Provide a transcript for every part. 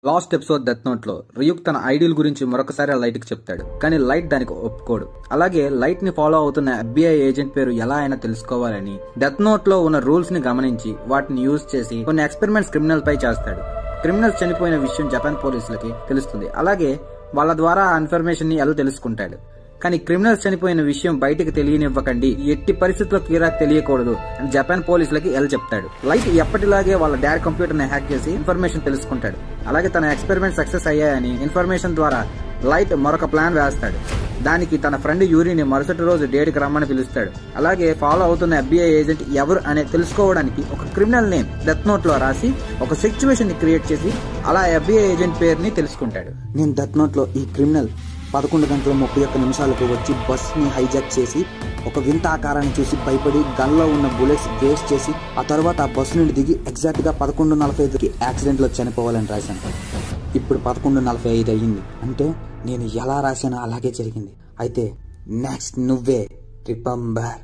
Last episode death note లో రియుక్ తన ideal గురించి మరొకసారి లైట్ కి చెప్తాడు కానీ లైట్ దానికి ఒప్పుకోడు అలాగే లైట్ ని ఫాలో అవుతున్న ఎఫ్బిఐ ఏజెంట్ పేరు ఎలా అయినా తెలుసుకోవాలని డెత్ నోట్ లో ఉన్న రూల్స్ ని గమనించి వాటిని యూజ్ చేసి కొన్ని ఎక్స్పెరిమెంట్స్ క్రిమినల్ పై చేస్తాడు క్రిమినల్స్ చనిపోయిన విషయం జపాన్ పోలీసులకి తెలుస్తుంది అలాగే వాళ్ళ ద్వారా ఆ ఇన్ఫర్మేషన్ ని ఎలా తెలుసుకుంటాడు కానీ క్రిమినల్స్ చనిపోయిన విషయం బయటకు తెలియనివ్వకండి ఎట్టి పరిస్థితుల్లో కీరాక్ తెలియకూడదు అని జపాన్ పోలీసులకి ఎల్ చెప్తాడు లైట్ ఎప్పటిలాగే వాళ్ళ డాడ్ కంప్యూటర్ ని హ్యాక్ చేసి ఇన్ఫర్మేషన్ తెలుసుకుంటాడు అలాగే తన ఎక్స్పెరిమెంట్ సక్సెస్ అయ్యాయని ఇన్ఫర్మేషన్ ద్వారా లైట్ మరొక ప్లాన్ వేస్తాడు దానికి తన ఫ్రెండ్ యూరిని మరుసటి రోజు డేట్కి రమ్మని పిలుస్తాడు అలాగే ఫాలో అవుతున్న ఎఫ్బిఐ ఏజెంట్ ఎవరు అనే తెలుసుకోవడానికి ఒక క్రిమినల్ నేమ్ డెత్ నోట్ లో రాసి ఒక సిచ్యువేషన్ ని క్రియేట్ చేసి అలా ఎఫ్బిఐ ఏజెంట్ పేరుని తెలుసుకుంటాడు నేను డెత్ నోట్ లో ఈ క్రిమినల్ పదకొండు గంటల ముప్పై ఒక్క నిమిషాలకు వచ్చి బస్ ని హైజాక్ చేసి ఒక వింత ఆకారాన్ని చూసి భయపడి గన్లో ఉన్న బుల్లెట్స్ వేస్ట్ చేసి ఆ తర్వాత ఆ బస్సు నుండి దిగి ఎగ్జాక్ట్ గా పదకొండు నలభై ఐదుకి యాక్సిడెంట్ లో చనిపోవాలని రాశాను ఇప్పుడు పదకొండు నలభై ఐదు అయ్యింది అంటే నేను ఎలా రాశానో అలాగే జరిగింది అయితే నెక్స్ట్ నువ్వే రిపంబర్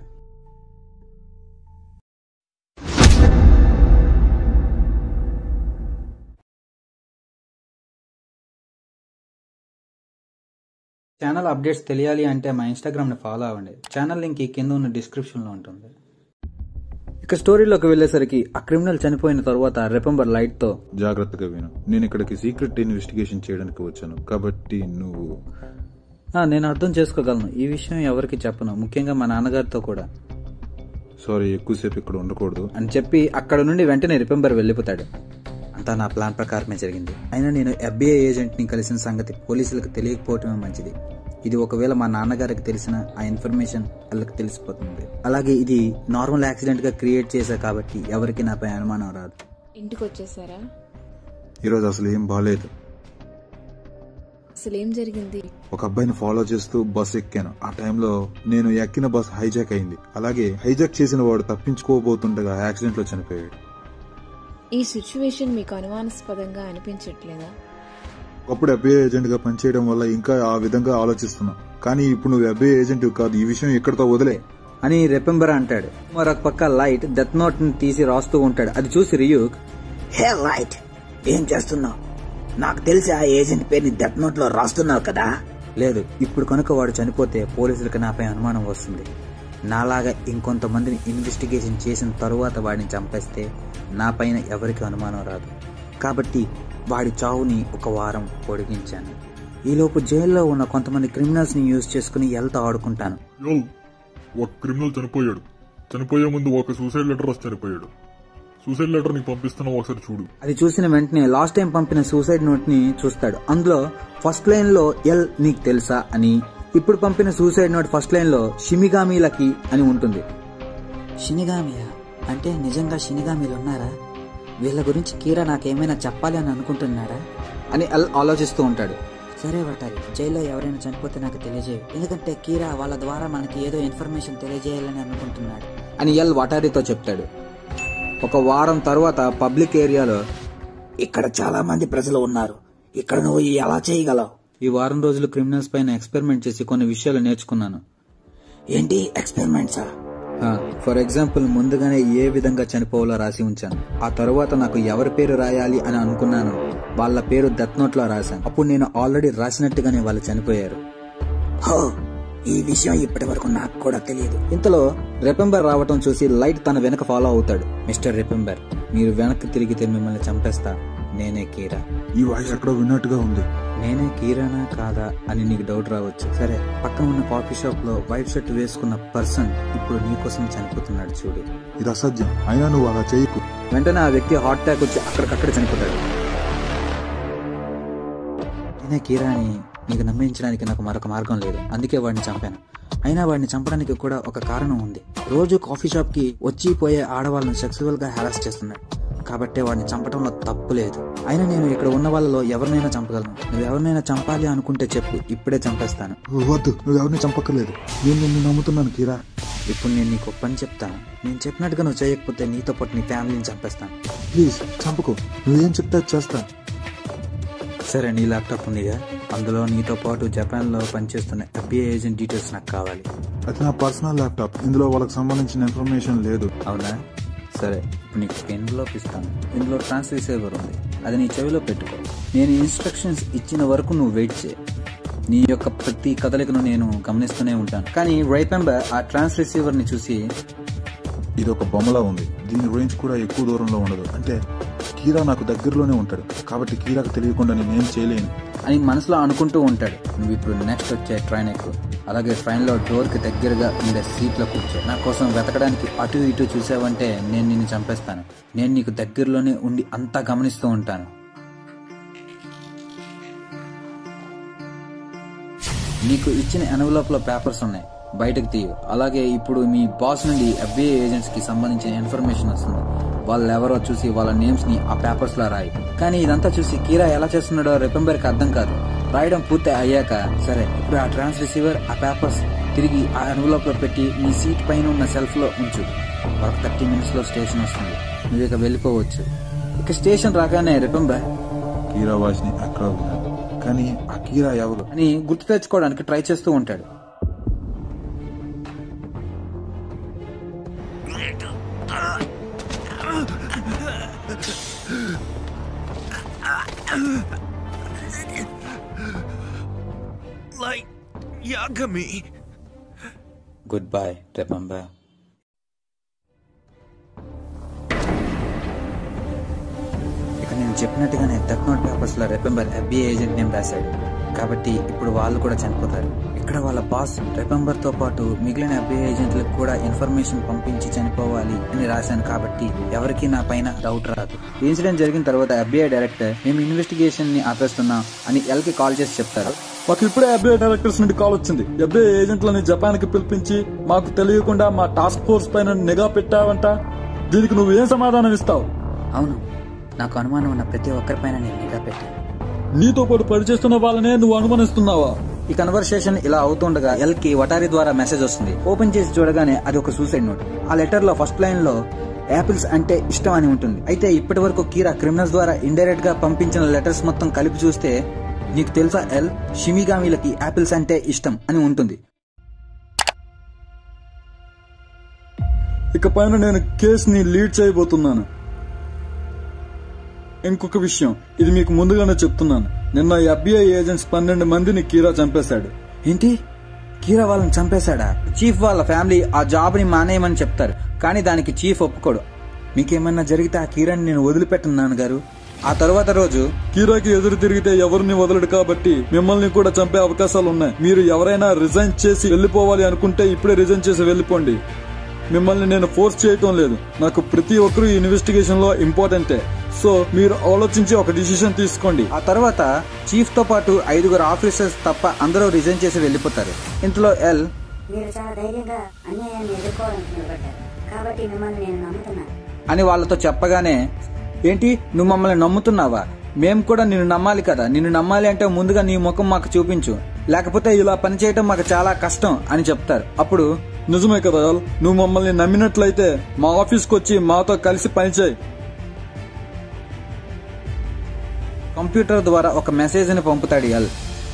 ఛానల్ అప్డేట్స్ తెలియాలి అంటే మా ఇన్స్టాగ్రామ్ ని ఫాలో అవ్వండి ఛానల్ లింక్ ఈ కింద ఉన్న డిస్క్రిప్షన్ లో ఉంటుంది ఇక స్టోరీలోకి వెళ్ళేసరికి ఆ క్రిమినల్ చనిపోయిన తర్వాత రిపెంబర్ లైట్ తో జాగ్రత్తగా విను నేను ఇక్కడికి సీక్రెట్ ఇన్వెస్టిగేషన్ చేయడానికి వచ్చాను కాబట్టి నువ్వు "ఆ, నేను అర్థం చేసుకోగలను ఈ విషయం ఎవరికి చెప్పను ముఖ్యంగా మా నాన్నగారితో కూడా సారీ ఎక్కువసేపు ఇక్కడ ఉండకూడదు అని చెప్పి అక్కడ నుండి వెంటనే రిపెంబర్ వెళ్ళిపోతాడు అంతా నా ప్లాన్ ప్రకారమే జరిగింది అయినా నేను ఎఫ్బిఐ ఏజెంట్ ని కలిసిన సంగతి పోలీసులకు తెలియకపోవటమే మంచిది ఇది ఒకవేళ మా నాన్నగారికి తెలిసిన ఆ ఇన్ఫర్మేషన్ వాళ్ళకి తెలిసిపోతుంది అలాగే ఇది నార్మల్ యాక్సిడెంట్ గా క్రియేట్ చేశా కాబట్టి ఎవరికి నాపై అనుమానం రాదు ఇంటికి వచ్చేసారా ఈరోజు అసలు ఏం బాగాలేదు అసలు ఏం జరిగింది ఒక అబ్బాయిని ఫాలో చేస్తూ బస్ ఎక్కాను ఆ టైంలో నేను ఎక్కిన బస్ హైజాక్ అయింది అలాగే హైజాక్ చేసిన వాడు తప్పించుకోబోతుండగా యాక్సిడెంట్ లో చనిపోయాడు ఈ సిచ్యువేషన్ మీకు అనుమానాస్పదంగా అనిపించట్లేదా ఒకప్పుడు ఎఫ్ఐ ఏజెంట్ గా పనిచేయడం వల్ల ఇంకా ఆ విధంగా ఆలోచిస్తున్నా కానీ ఇప్పుడు నువ్వు ఎఫ్ఐ ఏజెంట్ కాదు ఈ విషయం ఇక్కడితో వదిలే అని రెపెంబర్ అంటాడు మరొక పక్క లైట్ డెత్ నోట్ ని తీసి రాస్తూ ఉంటాడు అది చూసి రియూక్ హే లైట్ ఏం చేస్తున్నావు నాకు తెలిసి ఆ ఏజెంట్ పేరుని డెత్ నోట్ లో రాస్తున్నావు కదా లేదు ఇప్పుడు కనుక వాడు చనిపోతే పోలీసులకు నాపై అనుమానం వస్తుంది నాలాగా ఇంకొంతమందిని ఇన్వెస్టిగేషన్ చేసిన తరువాత వాడిని చంపేస్తే నా పైన ఎవరికి అనుమానం రాదు కాబట్టి వాడి చావుని ఒక వారం పొడిగించాను ఈలోపు జైల్లో ఉన్న కొంతమంది క్రిమినల్స్ ని యూజ్ చేసుకుని ఎల్తో ఆడుకుంటాను యో ఒక క్రిమినల్ చనిపోయాడు చనిపోయే ముందు ఒక సూసైడ్ లెటర్ రాసి చనిపోయాడు సూసైడ్ లెటర్ నీకు పంపిస్తున్నావు ఒకసారి చూడు అది చూసిన వెంటనే లాస్ట్ టైం పంపిన సూసైడ్ నోట్ ని చూస్తాడు అందులో ఫస్ట్ లైన్ లో ఎల్ నీకు తెలుసా అని ఇప్పుడు పంపిన సూసైడ్ నోట్ ఫస్ట్ లైన్ లో షిమిగామీలకి అని ఉంటుంది షినిగామియా అంటే నిజంగా షినిగామీలు ఉన్నారా వీళ్ళ గురించి కీరా నాకేమైనా చెప్పాలి అని అనుకుంటున్నాడా అని ఎల్ ఆలోచిస్తూ ఉంటాడు సరే వటాలి జైల్లో ఎవరైనా చనిపోతే నాకు తెలియజేయు ఎందుకంటే కీరా వాళ్ళ ద్వారా మనకి ఏదో ఇన్ఫర్మేషన్ తెలియజేయాలని అనుకుంటున్నాడు అని ఎల్ వటారితో చెప్తాడు ఒక వారం తర్వాత పబ్లిక్ ఏరియాలో ఇక్కడ చాలా మంది ప్రజలు ఉన్నారు ఇక్కడ నువ్వు ఎలా చేయగలవు ఈ వారం రోజులు క్రిమినల్స్ పైన ఎక్స్పెరిమెంట్ చేసి కొన్ని విషయాలు నేర్చుకున్నాను ఏంటి ఎక్స్పెరిమెంట్సా ఫర్ ఎగ్జాంపుల్ ముందుగానే ఏ విధంగా చనిపోవాలో రాసి ఉంచాను ఆ తరువాత నాకు ఎవరి పేరు రాయాలి అని అనుకున్నాను వాళ్ళ పేరు డెత్ నోట్ లో రాశాను అప్పుడు నేను ఆల్రెడీ రాసినట్టుగానే వాళ్ళు చనిపోయారు హో ఈ విషయం ఇప్పటి వరకు నాకు కూడా తెలియదు ఇంతలో రెపెంబర్ రావటం చూసి లైట్ తన వెనక ఫాలో అవుతాడు మిస్టర్ రెపెంబర్ మీరు వెనక్కి తిరిగితే మిమ్మల్ని చంపేస్తా నేనే కీరా ఈ వాయిస్ ఎక్కడో విన్నట్టుగా ఉంది నేనే కీరానా కాదా అని నీకు డౌట్ రావచ్చు సరే పక్కన ఉన్న కాఫీ షాప్ లో వైట్ షర్ట్ వేసుకున్న పర్సన్ ఇప్పుడు నీకోసం చనిపోతున్నాడు చూడు ఇది అసాధ్యం అయినా నువ్వు అలా చేయకు వెంటనే ఆ వ్యక్తి హార్ట్ అటాక్ వచ్చి అక్కడికక్కడ చనిపోతాడు నేనే కీరాని నీకు నమ్మించడానికి నాకు మరొక మార్గం లేదు అందుకే వాడిని చంపాను అయినా వాడిని చంపడానికి కూడా ఒక కారణం ఉంది రోజు కాఫీ షాప్ కి వచ్చి పోయే ఆడవాళ్ళని సెక్సువల్ గా హెరాస్ చేస్తున్నాడు కాబట్టి వాడిని చంపడంలో తప్పు లేదు అయినా నేను ఇక్కడ ఉన్న వాళ్ళలో ఎవరినైనా చంపగలను నువ్వు ఎవరినైనా చంపాలి అనుకుంటే చెప్పు ఇప్పుడే చంపేస్తాను వద్దు నువ్వు ఎవరిని చంపక్కర్లేదు నేను నిన్ను నమ్ముతున్నాను కీరా ఇప్పుడు నేను నీకు ఒక పని చెప్తాను నేను చెప్పినట్టుగా నువ్వు చేయకపోతే నీతో పాటు నీ ఫ్యామిలీని చంపేస్తాను ప్లీజ్ చంపకు నువ్వేం చెప్తే అది చేస్తా సరే నీ ల్యాప్టాప్ ఉందిగా అందులో నీతో పాటు జపాన్లో పనిచేస్తున్న ఎఫ్బిఐ ఏజెంట్ డీటెయిల్స్ నాకు కావాలి అది నా పర్సనల్ ల్యాప్టాప్ ఇందులో వాళ్ళకి సంబంధించిన ఇన్ఫర్మేషన్ లేదు అవునా సరే ఇప్పుడు నీకు ఎన్వలోప్ ఇస్తాను ఇందులో ట్రాన్స్ రిసీవర్ ఉంది అది నీ చెవిలో పెట్టుకో నేను ఇన్స్ట్రక్షన్స్ ఇచ్చిన వరకు నువ్వు వెయిట్ చేయి నీ యొక్క ప్రతి కదలికను నేను గమనిస్తూనే ఉంటాను కానీ రైపెంబర్ ఆ ట్రాన్స్ రిసీవర్ ని చూసి ఇది ఒక బొమ్మలా ఉంది దీని రేంజ్ కూడా ఎక్కువ దూరంలో ఉండదు అంటే కీరా నాకు దగ్గరలోనే ఉంటాడు కాబట్టి కీరాకు తెలియకుండా నేనేం చేయలేను అని మనసులో అనుకుంటూ ఉంటాడు నువ్వు ఇప్పుడు నెక్స్ట్ వచ్చే ట్రైన్ ఎక్కువ అలాగే ట్రైన్లో డోర్కి దగ్గరగా ఉండే సీట్లో కూర్చో నా కోసం వెతకడానికి అటు ఇటు చూసావంటే నేను నిన్ను చంపేస్తాను నేను నీకు దగ్గరలోనే ఉండి అంతా గమనిస్తూ ఉంటాను నీకు ఇచ్చిన ఎన్వలప్ లో పేపర్స్ ఉన్నాయి బయటకు తీయు అలాగే ఇప్పుడు మీ బాస్ నుండి ఎఫ్బిఐ ఏజెంట్స్ కి సంబంధించిన ఇన్ఫర్మేషన్ వస్తుంది వాళ్ళు ఎవరో చూసి వాళ్ళ నేమ్స్ ని ఆ పేపర్స్ లో రాయి కానీ ఇదంతా చూసి కీరా ఎలా చేస్తున్నాడో రిపెంబర్ కి అర్థం కాదు రాయడం పూర్తి అయ్యాక సరే ఇప్పుడు ఆ ట్రాన్స్ రిసీవర్ ఆ పేపర్స్ తిరిగి ఆ ఎన్వలప్ లో పెట్టి నీ సీట్ పైన ఉన్న సెల్ఫ్ లో ఉంచు ఒక థర్టీ మినిట్స్ లో స్టేషన్ వస్తుంది నువ్వు ఇక వెళ్ళిపోవచ్చు ఇక స్టేషన్ రాగానే రిపెంబర్ కీరా వాయిస్ ని అక్కడ విన్నాను కానీ ఆ కీరా ఎవరు అని గుర్తు తెచ్చుకోవడానికి ట్రై చేస్తూ ఉంటాడు Like Yagami. Good bye remember ఇక నేను చెప్పినట్టుగానే డెత్ నోట్ పేపర్స్ లో రెపెంబర్ ఎఫ్బిఐ ఏజెంట్ నేమ్ రాశాడు కాబట్టి ఇప్పుడు వాళ్ళు కూడా చనిపోతారు ఇక్కడ వాళ్ళ బాస్ రెపెంబర్ తో పాటు మిగిలిన ఎఫ్బిఐ ఏజెంట్లకు కూడా ఇన్ఫర్మేషన్ పంపించి చనిపోవాలి అని రాశాను కాబట్టి ఎవరికి నా పైన డౌట్ రాదు ఈ ఇన్సిడెంట్ జరిగిన తర్వాత ఎఫ్బిఐ డైరెక్టర్ మేము ఇన్వెస్టిగేషన్ ని ఆపేస్తున్నాం అని ఎల్ కి కాల్ చేసి చెప్తారు మాకు ఇప్పుడే ఎఫ్ఐ డైరెక్టర్స్ నుండి కాల్ వచ్చింది ఎఫ్ఐ ఏజెంట్లని జపాన్ కి పిలిపించి మాకు తెలియకుండా మా టాస్క్ ఫోర్స్ పైన నిఘా పెట్టావంట దీనికి నువ్వు ఏం సమాధానం ఇస్తావు అవును నాకు అనుమానం ఉన్న ప్రతి ఒక్కరిపైన నేను నిఘా పెట్టాను నీతో పాటు పనిచేస్తున్న వాళ్ళనే నువ్వు అనుమానిస్తున్నావా ఈ కన్వర్సేషన్ ఇలా అవుతుండగా ఎల్ కి వటారి ద్వారా మెసేజ్ వస్తుంది ఓపెన్ చేసి చూడగానే అది ఒక సూసైడ్ నోట్ ఆ లెటర్ లో ఫస్ట్ లైన్ లో యాపిల్స్ అంటే ఇష్టం అని ఉంటుంది అయితే ఇప్పటి వరకు కీరా క్రిమినల్స్ ద్వారా ఇండైరెక్ట్ గా పంపించిన లెటర్స్ మొత్తం కలిపి చూస్తే నీకు తెలుసా ఎల్ షిమిగామిలకి యాపిల్స్ అంటే ఇష్టం అని ఉంటుంది ఇక పైన నేను కేసుని లీడ్ చేయబోతున్నాను ఇంకొక విషయం ఇది మీకు ముందుగానే చెప్తున్నాను నిన్న ఎఫ్బిఐ ఏజెంట్స్ పన్నెండు మందిని కీరా చంపేశాడు ఏంటి కీరా వాళ్ళని చంపేశాడా చీఫ్ వాళ్ళ ఫ్యామిలీ ఆ జాబ్ ని మానేయమని చెప్తారు కానీ దానికి చీఫ్ ఒప్పుకోడు మీకేమన్నా జరిగితే ఆ కీరాని నేను వదిలిపెట్టను నాన్నగారు ఆ తర్వాత రోజు కీరాకి ఎదురు తిరిగితే ఎవరిని వదలడు కాబట్టి మిమ్మల్ని కూడా చంపే అవకాశాలు ఉన్నాయి మీరు ఎవరైనా రిజైన్ చేసి వెళ్ళిపోవాలి అనుకుంటే ఇప్పుడే రిజైన్ చేసి వెళ్ళిపోండి మిమ్మల్ని నేను ఫోర్స్ చేయటం లేదు నాకు ప్రతి ఒక్కరు ఈ ఇన్వెస్టిగేషన్ లో ఇంపార్టెంటే సో మీరు ఆలోచించి ఒక డిసిషన్ తీసుకోండి ఆ తర్వాత చీఫ్ తో పాటు ఐదుగురు ఆఫీసర్స్ తప్ప అందరూ రిజైన్ చేసి వెళ్ళిపోతారు ఇంతలో ఎల్ మీరు చాలా ధైర్యంగా అన్యాయాన్ని ఎదుర్కోవడానికి నిలబడ్డారు కాబట్టి మిమ్మల్ని నేను నమ్ముతున్నాను అని వాళ్ళతో చెప్పగానే ఏంటి నువ్వు మమ్మల్ని నమ్ముతున్నావా మేము కూడా నిన్ను నమ్మాలి కదా నిన్ను నమ్మాలి అంటే ముందుగా నీ ముఖం మాకు చూపించు లేకపోతే ఇలా పనిచేయటం మాకు చాలా కష్టం అని చెప్తారు అప్పుడు నిజమే కదా ఎల్? నువ్వు మమ్మల్ని నమ్మినట్లయితే మా ఆఫీస్కి వచ్చి మాతో కలిసి పనిచేయి కంప్యూటర్ ద్వారా ఒక మెసేజ్ ని పంపుతాడు ఎల్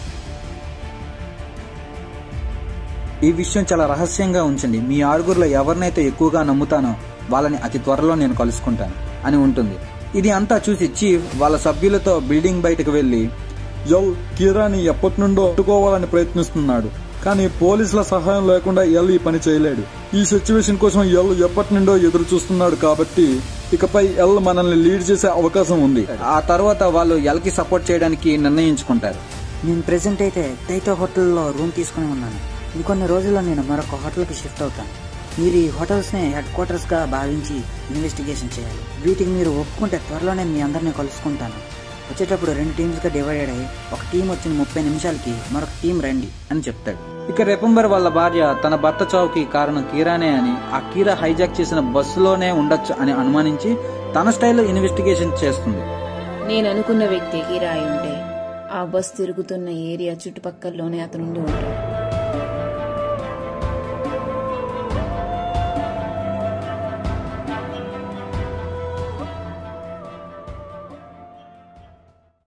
ఈ విషయం చాలా రహస్యంగా ఉంచండి మీ ఆరుగురులో ఎవరినైతే ఎక్కువగా నమ్ముతానో వాళ్ళని అతి త్వరలో నేను కలుసుకుంటాను అని ఉంటుంది ఇది అంతా చూసి చీఫ్ వాళ్ళ సభ్యులతో బిల్డింగ్ బయటకు వెళ్లి ఎల్ కీరాని ఎప్పటి నుండో పట్టుకోవాలని ప్రయత్నిస్తున్నాడు కానీ పోలీసుల సహాయం లేకుండా ఎల్ ఈ పని చేయలేడు ఈ సిచ్యువేషన్ కోసం ఎల్ ఎప్పటి నుండో ఎదురు చూస్తున్నాడు కాబట్టి ఇకపై ఎల్ మనల్ని లీడ్ చేసే అవకాశం ఉంది ఆ తర్వాత వాళ్ళు ఎల్ కి సపోర్ట్ చేయడానికి నిర్ణయించుకుంటారు నేను ప్రెసెంట్ అయితే టైటో హోటల్లో రూమ్ తీసుకుని ఉన్నాను ఇంకొన్ని రోజుల్లో నేను మరొక హోటల్కి షిఫ్ట్ అవుతాను మీరు ఈ హోటల్స్ని హెడ్ క్వార్టర్స్గా భావించి ఇన్వెస్టిగేషన్ చేయాలి వీటికి మీరు ఒప్పుకుంటే త్వరలోనే మీ అందరినీ కలుసుకుంటాను వచ్చేటప్పుడు రెండు టీమ్స్గా డివైడెడ్ అయ్యి ఒక టీం వచ్చిన ముప్పై నిమిషాలకి మరొక టీం రండి అని చెప్తాడు ఇక రెపంబర్ వాళ్ళ భార్య తన భర్త చావుకి కారణం కీరానే అని ఆ కీరా హైజాక్ చేసిన బస్సులోనే ఉండొచ్చు అని అనుమానించి తన స్టైల్లో ఇన్వెస్టిగేషన్ చేస్తుంది నేను అనుకున్న వ్యక్తి కిరాయి ఉంటే ఆ బస్ తిరుగుతున్న ఏరియా చుట్టుపక్కలలోనే అతనుండి ఉంటాడు